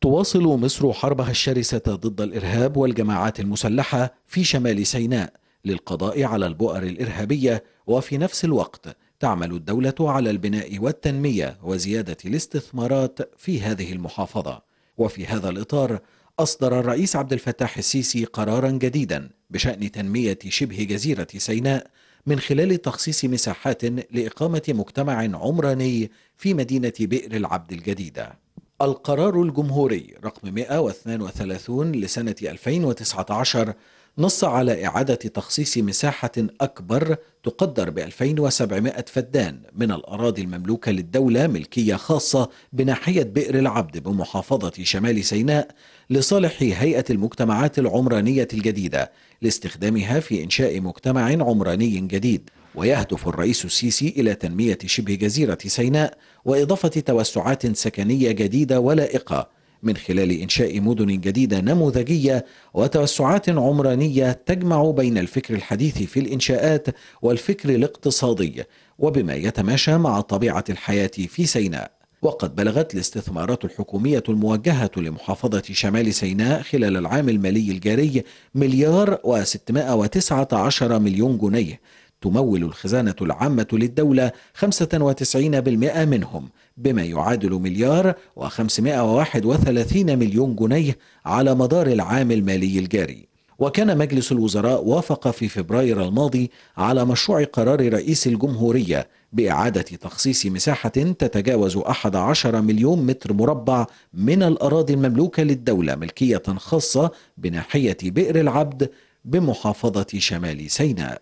تواصل مصر حربها الشرسة ضد الإرهاب والجماعات المسلحة في شمال سيناء للقضاء على البؤر الإرهابية وفي نفس الوقت تعمل الدولة على البناء والتنمية وزيادة الاستثمارات في هذه المحافظة وفي هذا الإطار أصدر الرئيس عبد الفتاح السيسي قرارا جديدا بشأن تنمية شبه جزيرة سيناء من خلال تخصيص مساحات لإقامة مجتمع عمراني في مدينة بئر العبد الجديدة القرار الجمهوري رقم 132 لسنة 2019 نص على إعادة تخصيص مساحة أكبر تقدر ب 2700 فدان من الأراضي المملوكة للدولة ملكية خاصة بناحية بئر العبد بمحافظة شمال سيناء لصالح هيئة المجتمعات العمرانية الجديدة لاستخدامها في إنشاء مجتمع عمراني جديد ويهدف الرئيس السيسي إلى تنمية شبه جزيرة سيناء وإضافة توسعات سكنية جديدة ولائقة من خلال إنشاء مدن جديدة نموذجية وتوسعات عمرانية تجمع بين الفكر الحديث في الإنشاءات والفكر الاقتصادي وبما يتماشى مع طبيعة الحياة في سيناء وقد بلغت الاستثمارات الحكومية الموجهة لمحافظة شمال سيناء خلال العام المالي الجاري مليار و619 مليون جنيه تمول الخزانة العامة للدولة 95% منهم بما يعادل مليار و531 مليون جنيه على مدار العام المالي الجاري وكان مجلس الوزراء وافق في فبراير الماضي على مشروع قرار رئيس الجمهورية بإعادة تخصيص مساحة تتجاوز 11 مليون متر مربع من الأراضي المملوكة للدولة ملكية خاصة بناحية بئر العبد بمحافظة شمال سيناء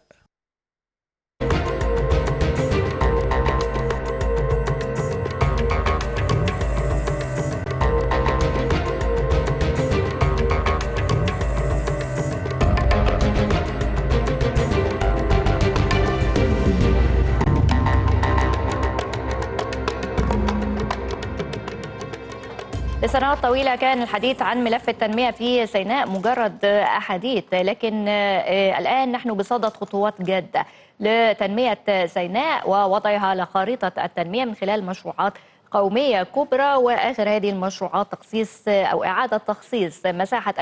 لسنوات طويلة كان الحديث عن ملف التنمية في سيناء مجرد أحاديث لكن الآن نحن بصدد خطوات جادة لتنمية سيناء ووضعها على خريطة التنمية من خلال مشروعات قومية كبرى وآخر هذه المشروعات تخصيص أو إعادة تخصيص مساحة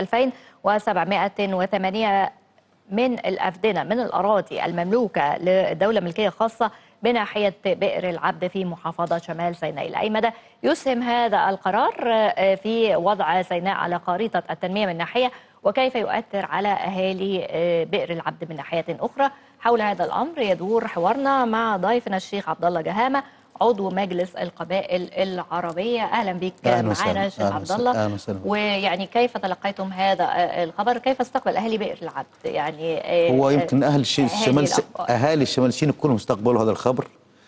2708 من الأفدنة من الأراضي المملوكة للدولة ملكية خاصة بناحية بئر العبد في محافظة شمال سيناء إلى أي مدى يسهم هذا القرار في وضع سيناء على خريطة التنمية من ناحية وكيف يؤثر على أهالي بئر العبد من ناحية أخرى حول هذا الأمر يدور حوارنا مع ضيفنا الشيخ عبد الله جهامة عضو مجلس القبائل العربية أهلا بك معنا شيخ عبد الله ويعني كيف تلقيتم هذا الخبر كيف استقبل أهالي بئر العبد يعني هو يمكن أهل الشمال أهالي الشمال الشين كلهم استقبلوا هذا الخبر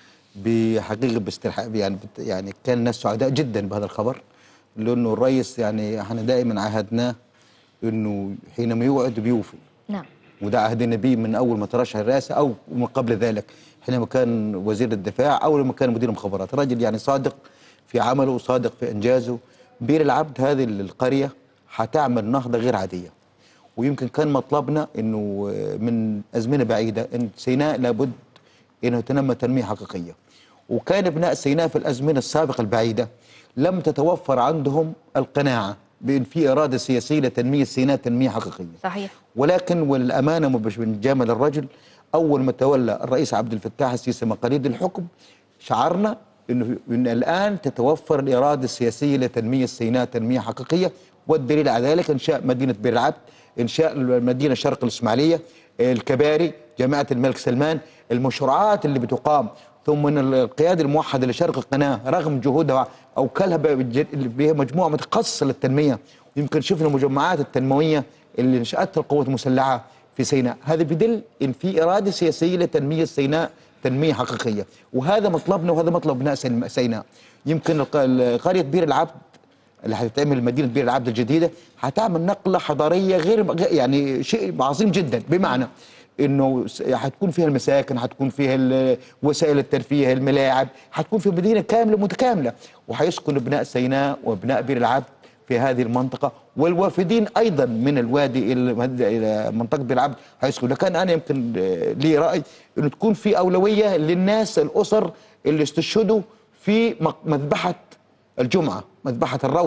بحقيقة باسترحاب يعني يعني كان الناس سعداء جدا بهذا الخبر لأنه الرئيس يعني احنا دائما عهدناه أنه حينما يوعد بيوفي نعم وده عهدنا به من أول ما ترشح الرئاسة أو من قبل ذلك حينما كان وزير الدفاع او لما كان مدير المخابرات رجل يعني صادق في عمله وصادق في انجازه بير العبد هذه القريه حتعمل نهضه غير عاديه ويمكن كان مطلبنا انه من ازمنه بعيده ان سيناء لابد انه تنمى تنميه حقيقيه وكان ابناء سيناء في الازمنه السابقه البعيده لم تتوفر عندهم القناعه بان في اراده سياسيه لتنميه سيناء تنميه حقيقيه صحيح ولكن والامانه مش من جامل الرجل اول ما تولى الرئيس عبد الفتاح السيسي مقاليد الحكم شعرنا انه ان الان تتوفر الاراده السياسيه لتنميه سيناء تنميه حقيقيه والدليل على ذلك انشاء مدينه بير العبد انشاء المدينه شرق الاسماعيليه الكباري جامعه الملك سلمان المشروعات اللي بتقام ثم ان القياده الموحده لشرق القناه رغم جهودها اوكلها بمجموعه متخصصه للتنميه يمكن شفنا المجمعات التنمويه اللي نشاتها القوات المسلحه في سيناء هذا بدل ان في اراده سياسيه لتنميه سيناء تنميه حقيقيه وهذا مطلبنا وهذا مطلب ابناء سيناء يمكن قريه بير العبد اللي هتتعمل مدينه بير العبد الجديده هتعمل نقله حضاريه غير يعني شيء عظيم جدا بمعنى انه هتكون فيها المساكن هتكون فيها وسائل الترفيه الملاعب هتكون في مدينه كامله متكامله وهيسكن ابناء سيناء وابناء بير العبد في هذه المنطقة والوافدين أيضا من الوادي إلى منطقة بير العبد هيسكنوا لكن أنا يمكن لي رأي أنه تكون في أولوية للناس الأسر اللي استشهدوا في مذبحة الجمعة مذبحة الروضة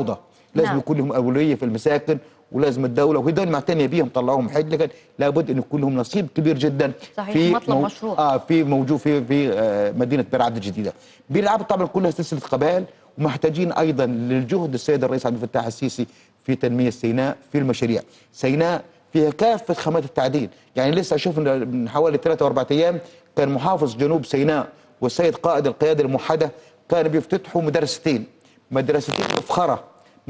لازم نعم. يكون لهم اولويه في المساكن ولازم الدوله وهي دول معتنيه بيهم طلعوهم حج لكن لابد ان يكون لهم نصيب كبير جدا صحيح، في مطلب مشروع. اه في موجود في في آه مدينه بير عبد الجديده بير العبد طبعا كلها سلسله قبائل ومحتاجين ايضا للجهد السيد الرئيس عبد الفتاح السيسي في تنميه سيناء في المشاريع سيناء فيها كافه خامات التعدين يعني لسه اشوف إن من حوالي ثلاثة او اربعة ايام كان محافظ جنوب سيناء والسيد قائد القياده الموحده كانوا بيفتتحوا مدرستين مدرستين مفخره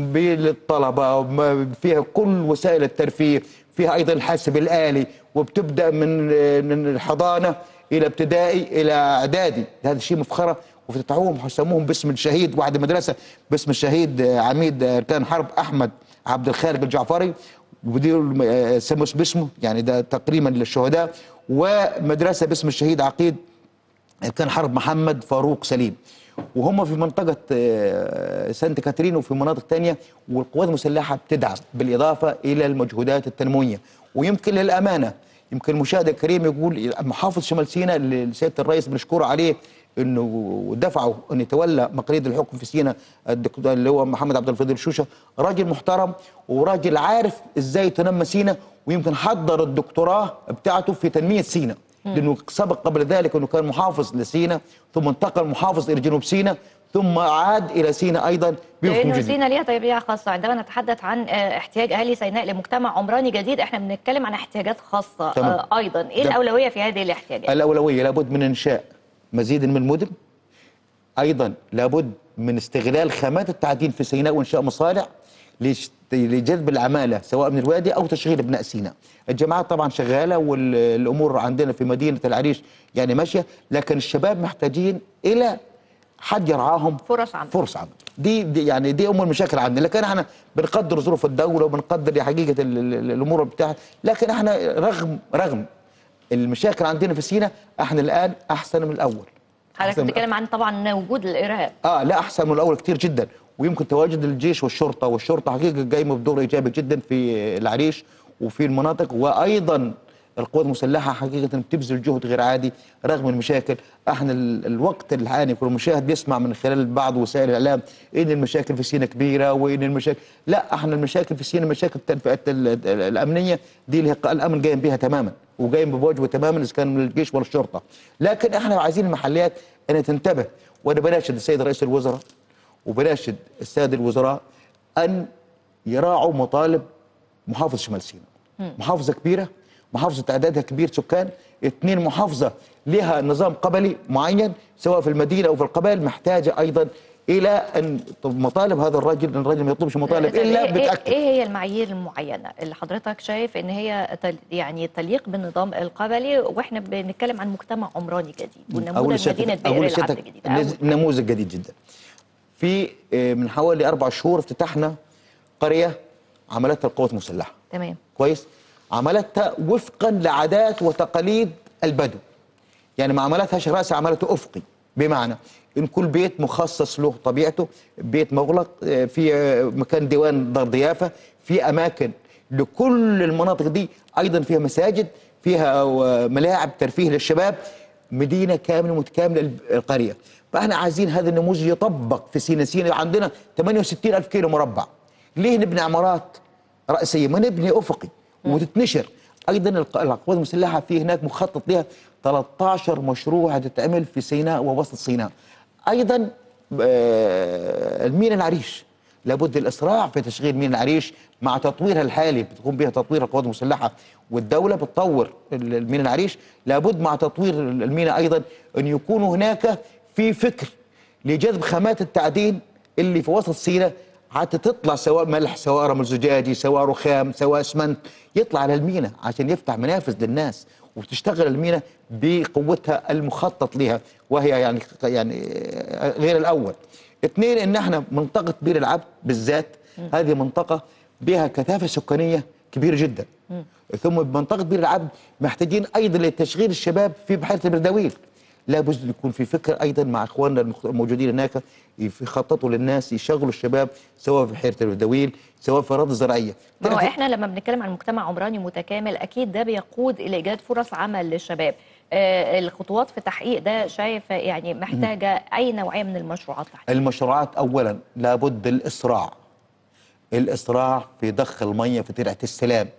للطلبه وما- فيها كل وسائل الترفيه فيها ايضا الحاسب الالي وبتبدا من من الحضانه الى ابتدائي الى اعدادي هذا شيء مفخره وفتحوهم وسموهم باسم الشهيد واحد مدرسه باسم الشهيد آه، عميد آه، اركان حرب احمد عبد الخالق الجعفري ودي آه، سموا باسمه يعني ده تقريبا للشهداء ومدرسه باسم الشهيد عقيد كان حرب محمد فاروق سليم وهم في منطقة آه، سانت كاترين وفي مناطق تانية والقوات المسلحة بتدعم بالإضافة إلى المجهودات التنموية ويمكن للأمانة يمكن المشاهد الكريم يقول محافظ شمال سيناء اللي سيادة الرئيس بنشكره عليه انه دفعه ان يتولى مقاليد الحكم في سيناء الدكتور اللي هو محمد عبد الفضيل شوشه راجل محترم وراجل عارف ازاي تنمى سيناء ويمكن حضر الدكتوراه بتاعته في تنميه سيناء لانه سبق قبل ذلك انه كان محافظ لسيناء ثم انتقل محافظ الى جنوب سيناء ثم عاد الى سيناء ايضا بحكم لانه جديد سينا ليها طبيعه خاصه عندما نتحدث عن آه، احتياج اهالي سيناء لمجتمع عمراني جديد احنا بنتكلم عن احتياجات خاصه تمام. آه، ايضا ايه ده- الاولويه في هذه الاحتياجات الأولوية لابد من إنشاء مزيد من المدن أيضا لابد من استغلال خامات التعدين في سيناء وإنشاء مصانع ليش- لجذب العمالة سواء من الوادي أو تشغيل أبناء سيناء الجامعات طبعا شغالة والأمور عندنا في مدينة العريش يعني ماشية لكن الشباب محتاجين إلى حد يرعاهم فرص عمل. فرص عمل دي, دي يعني دي ام المشاكل عندنا لكن احنا بنقدر ظروف الدوله وبنقدر حقيقه ال- ال- الامور بتاعها لكن احنا رغم رغم المشاكل عندنا في سيناء احنا الان احسن من الاول حضرتك أحسن من- بتتكلم عن طبعا وجود الارهاب اه لا احسن من الاول كتير جدا ويمكن تواجد الجيش والشرطه والشرطه حقيقه قايمه بدور ايجابي جدا في العريش وفي المناطق وايضا القوات المسلحه حقيقه بتبذل جهد غير عادي رغم المشاكل احنا ال- الوقت الحالي كل مشاهد بيسمع من خلال بعض وسائل الاعلام ان المشاكل في سيناء كبيره وان المشاكل لا احنا المشاكل في سيناء مشاكل التنف- الت- ال- ال- الامنيه دي اللي هي الامن قايم بها تماما وقايم بواجبه تماما اذا كان من الجيش ولا الشرطه لكن احنا عايزين المحليات ان تنتبه وانا بناشد السيد رئيس الوزراء وبناشد الساده الوزراء ان يراعوا مطالب محافظ شمال سيناء محافظه كبيره محافظه تعدادها كبير سكان اثنين محافظه لها نظام قبلي معين سواء في المدينه او في القبائل محتاجه ايضا الى ان طب مطالب هذا الرجل ان الرجل ما يطلبش مطالب طيب الا إيه, إيه, بتاكد ايه هي المعايير المعينه اللي حضرتك شايف ان هي تل يعني تليق بالنظام القبلي واحنا بنتكلم عن مجتمع عمراني جديد والنموذج مدينه بئر العبد الجديد أول- نموذج جديد جدا في آه، من حوالي اربع شهور افتتحنا قريه عملتها القوات المسلحه تمام كويس عملتها وفقا لعادات وتقاليد البدو يعني ما عملتهاش رأس عملته أفقي بمعنى إن كل بيت مخصص له طبيعته بيت مغلق آه، في آه، مكان ديوان دار ضيافة في أماكن لكل المناطق دي أيضا فيها مساجد فيها آه، ملاعب ترفيه للشباب مدينة كاملة متكاملة القرية فاحنا عايزين هذا النموذج يطبق في سينا سينا عندنا 68 ألف كيلو مربع ليه نبني عمارات رأسية ما نبني أفقي وتتنشر أيضا الق- القوات المسلحة في هناك مخطط لها 13 مشروع هتتعمل في سيناء ووسط سيناء أيضا آه، المينا العريش لابد الإسراع في تشغيل مينا العريش مع تطويرها الحالي بتقوم بها تطوير القوات المسلحة والدولة بتطور ال- المينا العريش لابد مع تطوير المينا أيضا أن يكون هناك في فكر لجذب خامات التعدين اللي في وسط سيناء حتى تطلع سواء ملح سواء رمل زجاجي سواء رخام سواء اسمنت يطلع على المينا عشان يفتح منافذ للناس وتشتغل المينا بقوتها المخطط لها وهي يعني يعني غير الاول اثنين ان احنا منطقه بير العبد بالذات هذه منطقه بها كثافه سكانيه كبيره جدا ثم بمنطقه بير العبد محتاجين ايضا لتشغيل الشباب في بحيره البردويل لابد يكون في فكر ايضا مع اخواننا المخ- الموجودين هناك يخططوا للناس يشغلوا الشباب سواء في بحيره البردويل سواء في اراضي زراعيه ما هو احنا لما بنتكلم عن مجتمع عمراني متكامل اكيد ده بيقود الى ايجاد فرص عمل للشباب آه الخطوات في تحقيق ده شايف يعني محتاجه اي نوعيه من المشروعات تحديدا المشروعات اولا لابد الاسراع الاسراع في ضخ الميه في ترعه السلام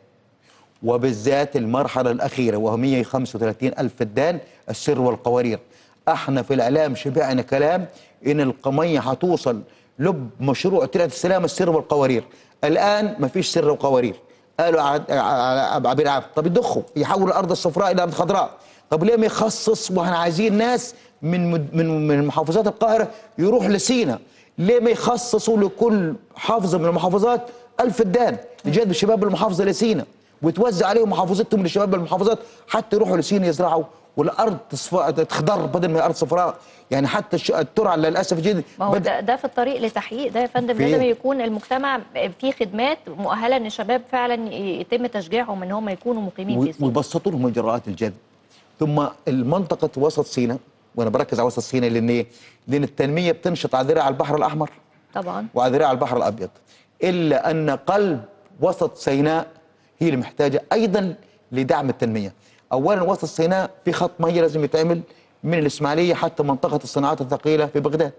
وبالذات المرحله الاخيره وهو 135 الف فدان السر والقوارير احنا في الاعلام شبعنا كلام ان القميه هتوصل لب مشروع ترعه السلام السر والقوارير الان ما فيش سر وقوارير قالوا عد- ع- عبير عبد طب يضخوا يحولوا الارض الصفراء الى ارض خضراء طب ليه ما يخصص واحنا عايزين ناس من مد- من من محافظات القاهره يروح لسينا ليه ما يخصصوا لكل محافظه من المحافظات ألف فدان لجذب شباب المحافظه لسينا وتوزع عليهم محافظتهم لشباب المحافظات حتى يروحوا لسينا يزرعوا والارض تصف- تخضر بدل ما هي ارض صفراء يعني حتى الش- الترعه للاسف الشديد ما هو بدأ- ده, ده في الطريق لتحقيق ده يا فندم في- لازم يكون المجتمع فيه خدمات مؤهله ان الشباب فعلا يتم تشجيعهم ان هم يكونوا مقيمين في سينا ويبسطوا لهم اجراءات الجذب ثم المنطقه وسط سيناء وانا بركز على وسط سيناء لان ايه؟ لان التنميه بتنشط على ذراع البحر الاحمر طبعا وعلى ذراع البحر الابيض الا ان قلب وسط سيناء هي اللي محتاجه ايضا لدعم التنميه اولا وسط سيناء في خط ميه لازم يتعمل من الاسماعيليه حتى منطقه الصناعات الثقيله في بغداد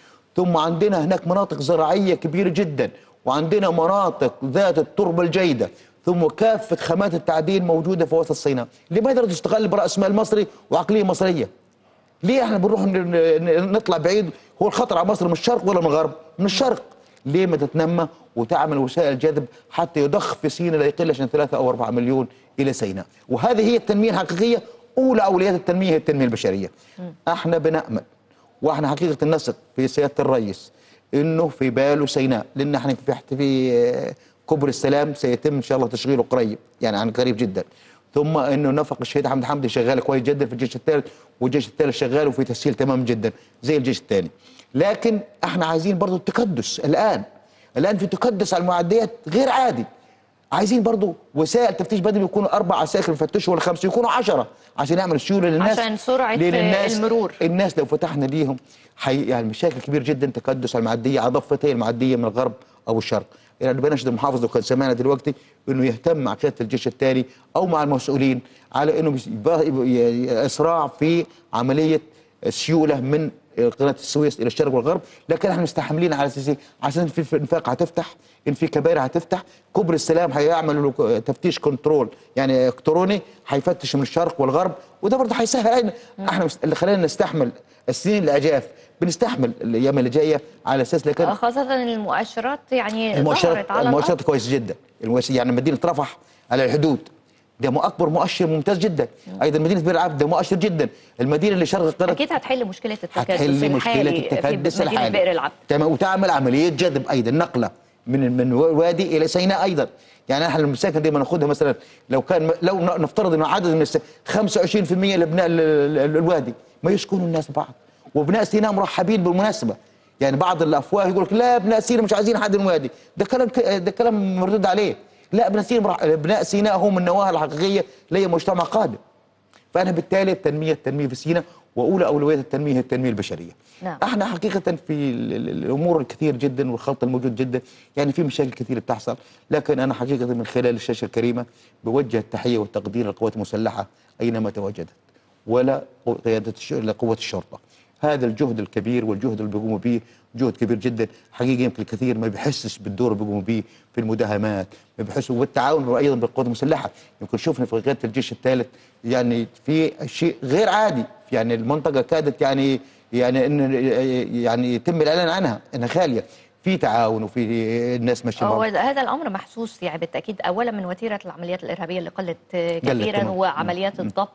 ثم عندنا هناك مناطق زراعيه كبيره جدا وعندنا مناطق ذات التربه الجيده ثم كافه خامات التعدين موجوده في وسط سيناء لماذا لا تستغل براس مال مصري وعقليه مصريه ليه احنا بنروح ن- ن- نطلع بعيد هو الخطر على مصر من الشرق ولا من الغرب من الشرق ليه ما تتنمى وتعمل وسائل جذب حتى يضخ في سيناء لا يقلش عن 3 او 4 مليون الى سيناء وهذه هي التنميه الحقيقيه اولى اولويات التنميه هي التنميه البشريه احنا بنامل واحنا حقيقه نثق في سياده الرئيس انه في باله سيناء لان احنا في في آه، كبر السلام سيتم ان شاء الله تشغيله قريب يعني عن قريب جدا ثم انه نفق الشهيد حمد حمدي شغال كويس جدا في الجيش الثالث والجيش الثالث شغال وفي تسهيل تمام جدا زي الجيش الثاني لكن احنا عايزين برضو التكدس الان الان في تكدس على المعديات غير عادي عايزين برضو وسائل تفتيش بدل يكونوا اربع عساكر يفتشوا ولا خمسه يكونوا عشرة عشان يعمل سيوله للناس عشان سرعة لأن الناس المرور. الناس لو فتحنا ليهم حي يعني مشاكل كبير جدا تكدس على المعديه على ضفتي المعديه من الغرب او الشرق يعني بنشد المحافظ لو كان سمعنا دلوقتي انه يهتم مع قياده الجيش الثاني او مع المسؤولين على انه يس- يبقى- يبقى اسراع في عمليه سيوله من قناه السويس الى الشرق والغرب لكن احنا مستحملين على اساس إيه؟ عشان في في انفاق هتفتح ان في كباري هتفتح كوبري السلام هيعمل له تفتيش كنترول يعني الكتروني هيفتش من الشرق والغرب وده برضه هيسهل علينا احنا مست- اللي خلينا نستحمل السنين الاجاف بنستحمل الايام اللي جايه على اساس لكن خاصة المؤشرات يعني ظهرت المؤشرات على المؤشرات الأرض. كويس جدا المؤشر يعني مدينه رفح على الحدود ده مو اكبر مؤشر ممتاز جدا ايضا مدينه بير العبد ده مؤشر جدا المدينه اللي شرق القناه أكيد هتحل مشكلة التكدس هتحل مشكله الحالي التكدس في مدينة الحالي بئر العبد تمام وتعمل عمليه جذب ايضا نقله من من وادي الى سيناء ايضا يعني احنا المساكن دي ما ناخدها مثلا لو كان لو ن- نفترض انه عدد من الس- 25% لابناء ال- ال- الوادي ما يسكنوا الناس بعض وابناء سيناء مرحبين بالمناسبه يعني بعض الافواه يقول لك لا ابناء سيناء مش عايزين حد من الوادي ده كلام ك- ده كلام مردود عليه لا ابناء سيناء مرح- ابناء سيناء هم النواه الحقيقيه لاي مجتمع قادم فانا بالتالي التنميه التنميه في سيناء واولى اولويات التنميه هي التنميه البشريه. نعم. احنا حقيقه في ال- ال- الامور الكثير جدا والخلط الموجود جدا يعني في مشاكل كثير بتحصل لكن انا حقيقه من خلال الشاشه الكريمه بوجه التحيه والتقدير للقوات المسلحه اينما تواجدت ولا قو- قياده الش- لقوه الشرطه. هذا الجهد الكبير والجهد اللي بيقوموا به جهد كبير جدا حقيقه يمكن الكثير ما بيحسش بالدور اللي بيقوموا به في المداهمات ما بيحسوا والتعاون ايضا بالقوات المسلحه يمكن شفنا في قياده الجيش الثالث يعني في شيء غير عادي يعني المنطقه كادت يعني يعني ان يعني يتم الاعلان عنها انها خاليه في تعاون وفي الناس ماشيه هو مع- هذا الامر محسوس يعني بالتاكيد اولا من وتيره العمليات الارهابيه اللي قلت كثيرا تمام. وعمليات الضبط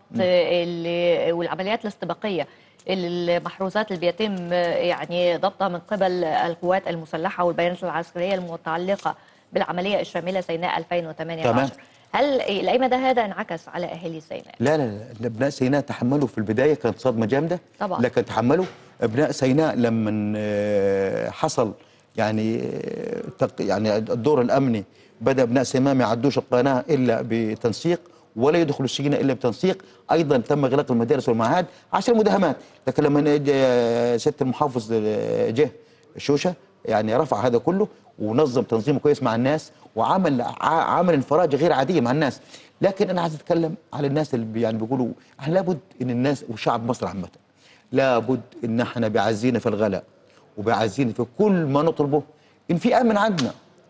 اللي والعمليات الاستباقيه المحروزات اللي بيتم يعني ضبطها من قبل القوات المسلحه والبيانات العسكريه المتعلقه بالعمليه الشامله سيناء 2018 تمام. هل الايمه ده هذا انعكس على اهالي سيناء؟ لا لا لا ابناء سيناء تحملوا في البدايه كانت صدمه جامده طبعا. لكن تحملوا ابناء سيناء لما آه، حصل يعني آه، تق- يعني الدور الامني بدا ابناء سيناء ما يعدوش القناه الا بتنسيق ولا يدخلوا سيناء الا بتنسيق ايضا تم اغلاق المدارس والمعاهد عشان المداهمات لكن لما جا- سياده المحافظ آه، جه شوشه يعني رفع هذا كله ونظم تنظيم كويس مع الناس وعمل ع- عمل انفراجه غير عاديه مع الناس لكن انا عايز اتكلم على الناس اللي بي- يعني بيقولوا احنا لابد ان الناس وشعب مصر عامه لابد ان احنا بيعزينا في الغلاء وبيعزينا في كل ما نطلبه ان في امن عندنا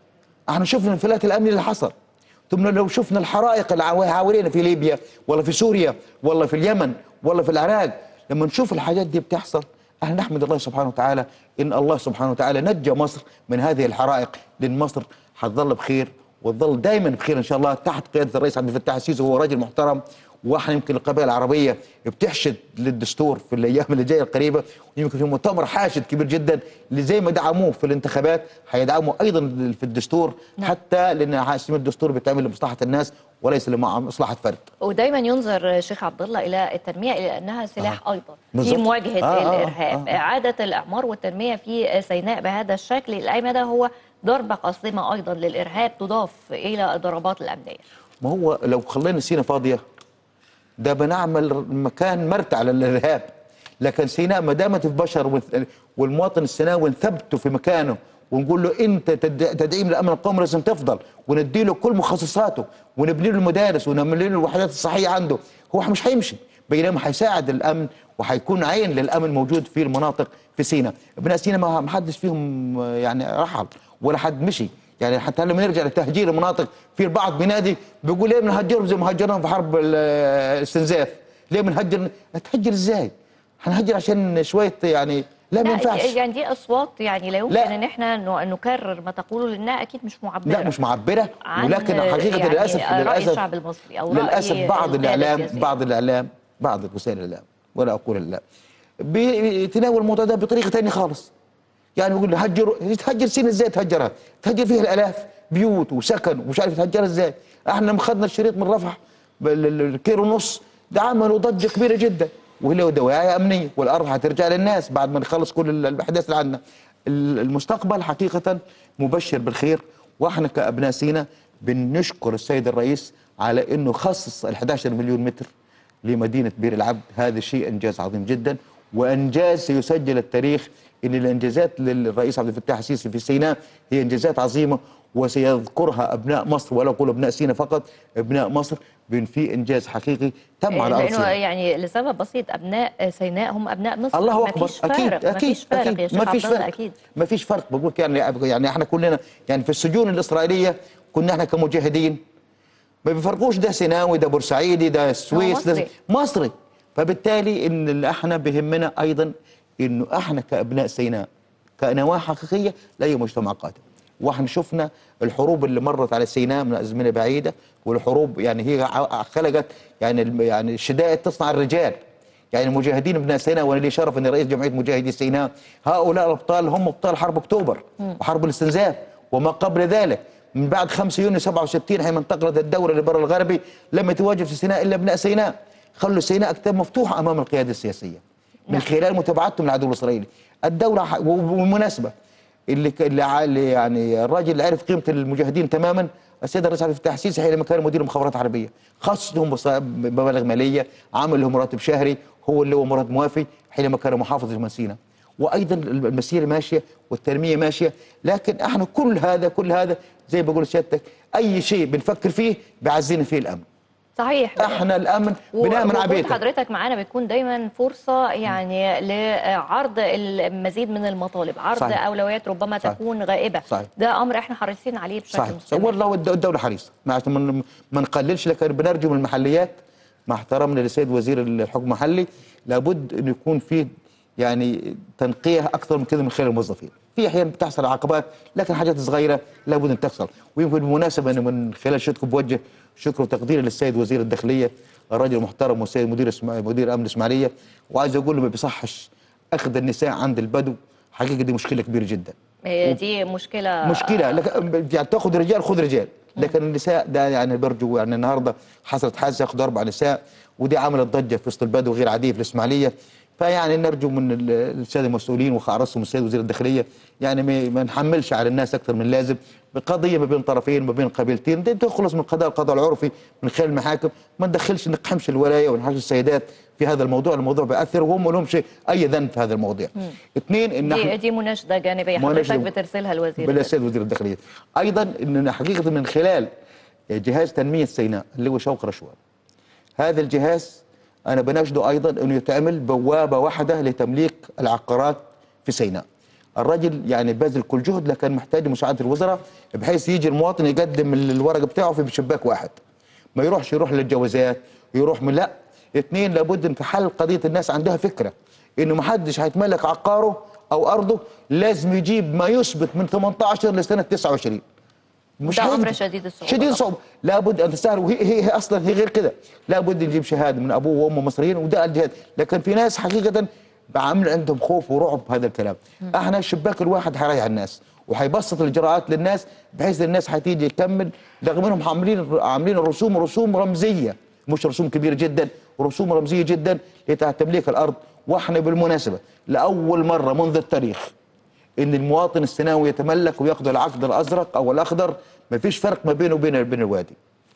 احنا شفنا الانفلات الامني اللي حصل ثم لو شفنا الحرائق اللي حوالينا في ليبيا ولا في سوريا ولا في اليمن ولا في العراق لما نشوف الحاجات دي بتحصل احنا نحمد الله سبحانه وتعالى ان الله سبحانه وتعالى نجى مصر من هذه الحرائق لان مصر حتظل بخير وتظل دائما بخير ان شاء الله تحت قياده الرئيس عبد الفتاح السيسي وهو راجل محترم واحنا يمكن القبائل العربيه بتحشد للدستور في الايام اللي جايه القريبه يمكن في مؤتمر حاشد كبير جدا اللي زي ما دعموه في الانتخابات هيدعموا ايضا في الدستور نعم. حتى لان حاسين الدستور بيتعمل لمصلحه الناس وليس لمصلحه فرد ودايما ينظر شيخ عبد الله الى التنميه الى انها سلاح آه. ايضا في بالظبط. مواجهه آه، آه، الارهاب آه، آه. اعاده الاعمار والتنميه في سيناء بهذا الشكل الايمن ده هو ضربه قاسمه ايضا للارهاب تضاف الى الضربات الامنيه ما هو لو خلينا سينا فاضيه ده بنعمل مكان مرتع للارهاب لكن سيناء ما دامت في بشر والث- والمواطن السيناوي نثبته في مكانه ونقول له انت تد- تدعيم الامن القومي لازم تفضل وندي له كل مخصصاته ونبني له المدارس ونعمل له الوحدات الصحيه عنده هو مش هيمشي بينما هيساعد الامن وهيكون عين للامن موجود في المناطق في سيناء ابناء سيناء ما ما حدش فيهم آه، يعني رحل ولا حد مشي يعني حتى لما نرجع لتهجير المناطق في البعض بينادي بيقول ليه بنهجرهم زي ما هجرناهم في حرب ال- الاستنزاف ليه بنهجر تهجر ازاي هنهجر عشان شويه يعني لا ما لا ينفعش يعني دي اصوات يعني لا يمكن لا. ان احنا ن- نكرر ما تقوله لانها اكيد مش معبره لا مش معبره عن ولكن حقيقه يعني للاسف راي للاسف الشعب المصري او للاسف رأي بعض القيادة الاعلام السياسية. بعض الاعلام بعض وسائل الاعلام ولا اقول الاعلام بيتناول الموضوع ده بطريقه ثانيه خالص يعني بيقول له هجر تهجر سين ازاي تهجرها؟ تهجر فيها الالاف بيوت وسكن ومش عارف تهجرها ازاي؟ احنا لما خدنا الشريط من رفح بال- الكيلو ونص ده عملوا ضجه كبيره جدا وله دواعي امنيه والارض هترجع للناس بعد ما نخلص كل ال- الاحداث اللي عندنا. ال- المستقبل حقيقه مبشر بالخير واحنا كابناء سينا بنشكر السيد الرئيس على انه خصص ال 11 مليون متر لمدينه بير العبد هذا شيء انجاز عظيم جدا وانجاز سيسجل التاريخ ان الانجازات للرئيس عبد الفتاح السيسي في سيناء هي انجازات عظيمه وسيذكرها ابناء مصر ولا اقول ابناء سيناء فقط ابناء مصر بان في انجاز حقيقي تم على ارض لانه سيناء يعني لسبب بسيط ابناء سيناء هم ابناء مصر الله اكبر مفيش اكيد فارق اكيد مفيش فارق اكيد يا شيخ ما فيش عبد الله فرق اكيد ما فيش فرق بقول لك يعني يعني احنا كلنا يعني في السجون الاسرائيليه كنا احنا كمجاهدين ما بيفرقوش ده سيناوي ده بورسعيدي ده السويس مصري. ده مصري فبالتالي ان اللي احنا بيهمنا ايضا انه احنا كابناء سيناء كنواه حقيقيه لاي مجتمع قادم واحنا شفنا الحروب اللي مرت على سيناء من ازمنه بعيده والحروب يعني هي ع- خلقت يعني الم- يعني الشدائد تصنع الرجال يعني المجاهدين ابناء سيناء وانا لي شرف اني رئيس جمعيه مجاهدي سيناء هؤلاء الابطال هم ابطال حرب اكتوبر وحرب الاستنزاف وما قبل ذلك من بعد 5 يونيو 67 حين انتقلت الدوله للبر الغربي لم يتواجد في سيناء الا ابناء سيناء خلوا سيناء اكتاب مفتوحه امام القياده السياسيه من نعم. خلال متابعتهم للعدو الاسرائيلي الدوله ح- وبالمناسبه اللي ك- اللي ع- اللي يعني الراجل اللي عرف قيمه المجاهدين تماما السيد الرئيس عبد الفتاح السيسي حينما كان مدير المخابرات الحربيه خصص لهم بص- مبالغ ماليه عمل لهم راتب شهري هو اللي هو مراد موافي حينما كان محافظ جمال سيناء وايضا المسيره ماشيه والتنميه ماشيه لكن احنا كل هذا كل هذا زي ما بقول سيادتك اي شيء بنفكر فيه بيعزينا فيه الامن صحيح احنا الامن بنامن وجود عبيتك حضرتك معانا بتكون دايما فرصه يعني لعرض المزيد من المطالب عرض صحيح. اولويات ربما صحيح. تكون غائبه صحيح. ده امر احنا حريصين عليه بشكل صحيح مستمر والله والد- والدوله حريصه ما عشان ما- ما نقللش لكن بنرجو من المحليات مع احترامنا للسيد وزير الحكم المحلي لابد انه يكون في يعني تنقيه اكثر من كده من خلال الموظفين في احيانا بتحصل عقبات لكن حاجات صغيره لابد ان تحصل ويمكن بالمناسبه انه من خلال شتكم بوجه شكر وتقديري للسيد وزير الداخليه الرجل المحترم والسيد مدير اسم... مدير امن الاسماعيليه وعايز اقول له ما بيصحش اخذ النساء عند البدو حقيقه دي مشكله كبيره جدا آه، دي مشكله مشكله لكن يعني تاخذ رجال خذ رجال لكن النساء ده يعني برجو يعني النهارده حصلت حادثه ياخذوا اربع نساء ودي عملت ضجه في وسط البدو غير عاديه في الاسماعيليه فيعني نرجو من ال- الساده المسؤولين وخارصهم السيد وزير الداخليه يعني ما ما نحملش على الناس اكثر من اللازم بقضيه ما بين طرفين ما بين قبيلتين دي تخلص من قضاء القضاء العرفي من خلال المحاكم ما ندخلش نقحمش الولايه ونحش السيدات في هذا الموضوع الموضوع بياثر وهم ما لهمش اي ذنب في هذا المواضيع اثنين ان دي احنا دي مناشده جانبيه مناشدة- حضرتك بترسلها الوزير بلا السيد وزير الداخليه ايضا اننا حقيقه من خلال جهاز تنميه سيناء اللي هو شوق رشوان هذا الجهاز انا بناشده ايضا انه يتعمل بوابه واحده لتمليك العقارات في سيناء الرجل يعني بذل كل جهد لكن محتاج مساعده الوزراء بحيث يجي المواطن يقدم الورق بتاعه في شباك واحد ما يروحش يروح للجوازات يروح من لا اثنين لابد ان في حل قضيه الناس عندها فكره انه ما حدش هيتملك عقاره او ارضه لازم يجيب ما يثبت من 18 لسنه 29 ده امر هيقدر. شديد الصعوبه شديد طبعاً. الصعوبه لابد ان تستعرف وهي هي, هي اصلا هي غير كده لابد يجيب شهاده من ابوه وامه مصريين وده الجهاد لكن في ناس حقيقه عامل عندهم خوف ورعب بهذا الكلام احنا الشباك الواحد حيريح الناس وحيبسط الاجراءات للناس بحيث الناس حتيجي تكمل رغم انهم عاملين عاملين الرسوم رسوم رمزيه مش رسوم كبيره جدا رسوم رمزيه جدا لتمليك الارض واحنا بالمناسبه لاول مره منذ التاريخ ان المواطن السيناوي يتملك وياخذ العقد الازرق او الاخضر ما فيش فرق ما بينه وبين بين الوادي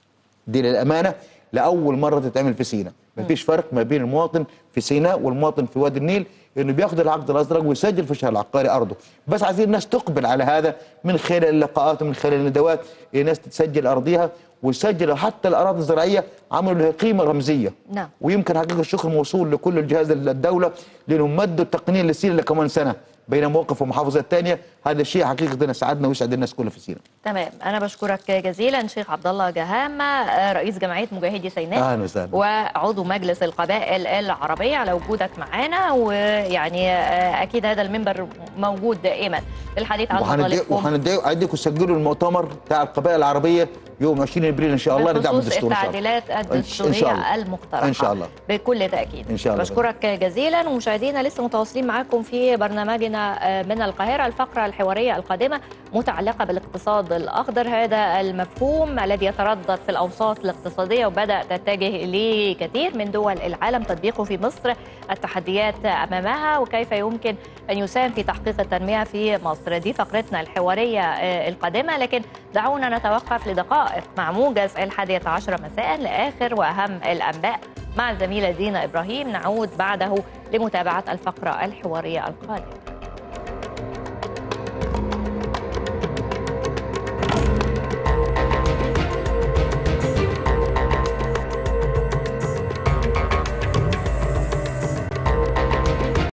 دي للامانه لاول مره تتعمل في سيناء ما فيش فرق ما بين المواطن في سيناء والمواطن في وادي النيل انه بياخذ العقد الازرق ويسجل في الشهر العقاري ارضه بس عايزين الناس تقبل على هذا من خلال اللقاءات ومن خلال الندوات الناس تسجل ارضها ويسجل حتى الاراضي الزراعيه عملوا لها قيمه رمزيه نعم. ويمكن حقيقه الشكر موصول لكل الجهاز الدوله لانهم مدوا التقنين للسينا لكمان سنه بين موقف ومحافظات ثانيه هذا الشيء حقيقه سعدنا ويسعد الناس كلها في سينا تمام انا بشكرك جزيلا شيخ عبد الله جهامه آه، رئيس جمعيه مجاهدي سيناء أهلا وسهلا. وعضو مجلس القبائل العربيه على وجودك معانا ويعني آه، اكيد هذا المنبر موجود دائما للحديث عن مطالبكم وهنديكم تسجلوا المؤتمر بتاع القبائل العربيه يوم 20 ابريل ان شاء الله ندعم بخصوص الدستور ان شاء الله التعديلات إن شاء الدستورية الله. المقترحة إن شاء الله. بكل تأكيد إن شاء الله. بشكرك جزيلا ومشاهدينا لسه متواصلين معكم في برنامجنا آه، من القاهرة الفقرة الحوارية القادمة متعلقة بالاقتصاد الأخضر هذا المفهوم الذي يتردد في الأوساط الاقتصادية وبدأ تتجه إليه كثير من دول العالم تطبيقه في مصر التحديات أمامها وكيف يمكن أن يساهم في تحقيق التنمية في مصر دي فقرتنا الحوارية آه، القادمة لكن دعونا نتوقف لدقائق مع موجز الحادية عشر مساء لآخر وأهم الأنباء مع الزميلة دينا إبراهيم نعود بعده لمتابعة الفقرة الحوارية القادمة